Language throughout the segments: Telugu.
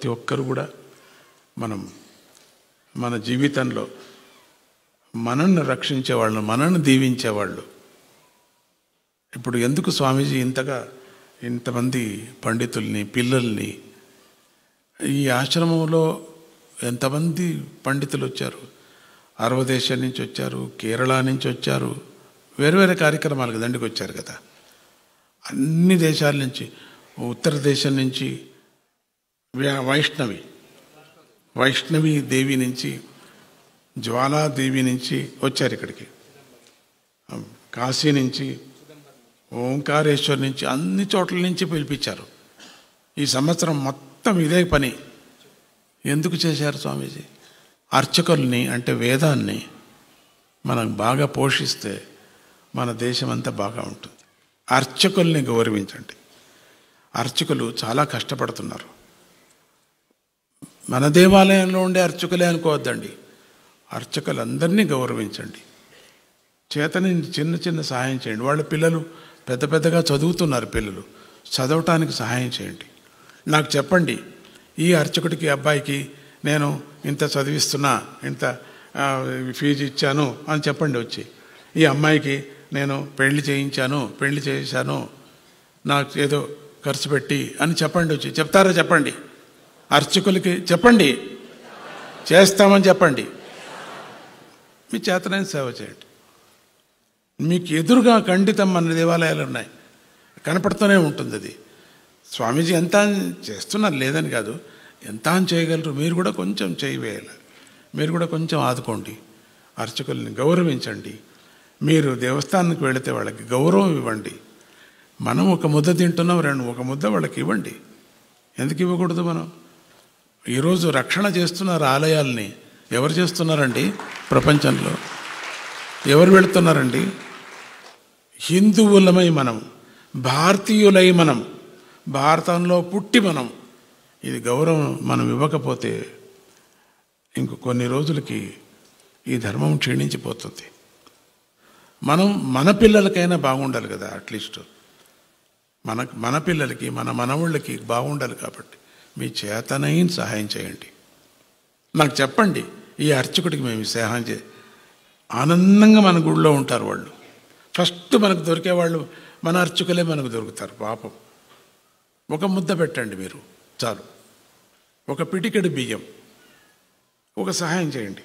ప్రతి ఒక్కరు కూడా మనం మన జీవితంలో మనల్ని రక్షించేవాళ్ళు మనల్ని దీవించేవాళ్ళు ఇప్పుడు ఎందుకు స్వామీజీ ఇంతగా ఇంతమంది పండితుల్ని పిల్లల్ని ఈ ఆశ్రమంలో ఎంతమంది పండితులు వచ్చారు అరవ దేశం నుంచి వచ్చారు కేరళ నుంచి వచ్చారు వేరు వేరే కార్యక్రమాలకు దండికి వచ్చారు కదా అన్ని దేశాల నుంచి ఉత్తర దేశం నుంచి వ్య- వైష్ణవి వైష్ణవి దేవి నుంచి జ్వాలాదేవి నుంచి వచ్చారు ఇక్కడికి కాశీ నుంచి ఓంకారేశ్వర్ నుంచి అన్ని చోట్ల నుంచి పిలిపించారు ఈ సంవత్సరం మొత్తం ఇదే పని ఎందుకు చేశారు స్వామీజీ అర్చకుల్ని అంటే వేదాన్ని మనం బాగా పోషిస్తే మన దేశం అంతా బాగా ఉంటుంది అర్చకుల్ని గౌరవించండి అర్చకులు చాలా కష్టపడుతున్నారు మన దేవాలయంలో ఉండే అర్చకులే అనుకోవద్దండి అర్చకులందరినీ గౌరవించండి చేతని చిన్న చిన్న సహాయం చేయండి వాళ్ళ పిల్లలు పెద్ద పెద్దగా చదువుతున్నారు పిల్లలు చదవటానికి సహాయం చేయండి నాకు చెప్పండి ఈ అర్చకుడికి అబ్బాయికి నేను ఇంత చదివిస్తున్నా ఇంత ఆ, ఫీజు ఇచ్చాను అని చెప్పండి వచ్చి ఈ అమ్మాయికి నేను పెళ్లి చేయించాను పెళ్లి చేశాను నాకు ఏదో ఖర్చు పెట్టి అని చెప్పండి వచ్చి చెప్తారా చెప్పండి అర్చకులకి చెప్పండి చేస్తామని చెప్పండి మీ చేతనైన సేవ చేయండి మీకు ఎదురుగా ఖండితం మన దేవాలయాలు ఉన్నాయి కనపడుతూనే ఉంటుంది అది స్వామీజీ ఎంత చేస్తున్నారు లేదని కాదు ఎంత అని చేయగలరు మీరు కూడా కొంచెం చేయి వేయాలి మీరు కూడా కొంచెం ఆదుకోండి అర్చకుల్ని గౌరవించండి మీరు దేవస్థానానికి వెళితే వాళ్ళకి గౌరవం ఇవ్వండి మనం ఒక ముద్ద తింటున్నాం రెండు ఒక ముద్ద వాళ్ళకి ఇవ్వండి ఎందుకు ఇవ్వకూడదు మనం ఈరోజు రక్షణ చేస్తున్నారు ఆలయాల్ని ఎవరు చేస్తున్నారండి ప్రపంచంలో ఎవరు వెళుతున్నారండి హిందువులమై మనం భారతీయులై మనం భారతంలో పుట్టి మనం ఇది గౌరవం మనం ఇవ్వకపోతే ఇంక కొన్ని రోజులకి ఈ ధర్మం క్షీణించిపోతుంది మనం మన పిల్లలకైనా బాగుండాలి కదా అట్లీస్ట్ మన మన పిల్లలకి మన మనవాళ్ళకి బాగుండాలి కాబట్టి మీ చేతనైన సహాయం చేయండి నాకు చెప్పండి ఈ అర్చకుడికి మేము ఈ సహాయం చే ఆనందంగా మన గుడిలో ఉంటారు వాళ్ళు ఫస్ట్ మనకు దొరికే వాళ్ళు మన అర్చకులే మనకు దొరుకుతారు పాపం ఒక ముద్ద పెట్టండి మీరు చాలు ఒక పిటికెడు బియ్యం ఒక సహాయం చేయండి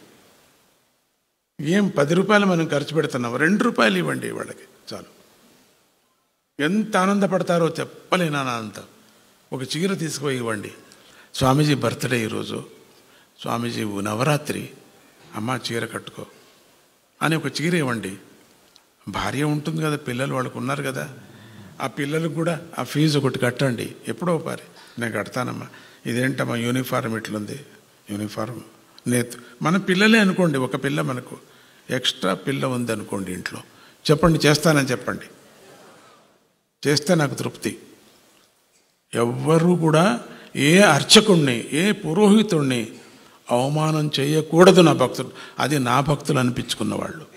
ఏం పది రూపాయలు మనం ఖర్చు పెడుతున్నాం రెండు రూపాయలు ఇవ్వండి వాళ్ళకి చాలు ఎంత ఆనందపడతారో చెప్పలేను ఆనందం ఒక చీర తీసుకుపోయి ఇవ్వండి స్వామీజీ బర్త్డే ఈరోజు స్వామీజీ నవరాత్రి అమ్మ చీర కట్టుకో అని ఒక చీర ఇవ్వండి భార్య ఉంటుంది కదా పిల్లలు వాళ్ళకు ఉన్నారు కదా ఆ పిల్లలకు కూడా ఆ ఫీజు ఒకటి కట్టండి ఎప్పుడో పారి నేను కడతానమ్మా ఇదేంటమ్మా యూనిఫారం ఇట్లుంది యూనిఫారం నేత్ మన పిల్లలే అనుకోండి ఒక పిల్ల మనకు ఎక్స్ట్రా పిల్ల ఉంది అనుకోండి ఇంట్లో చెప్పండి చేస్తానని చెప్పండి చేస్తే నాకు తృప్తి ఎవ్వరూ కూడా ఏ అర్చకుణ్ణి ఏ పురోహితుణ్ణి అవమానం చేయకూడదు నా భక్తులు అది నా భక్తులు అనిపించుకున్న వాళ్ళు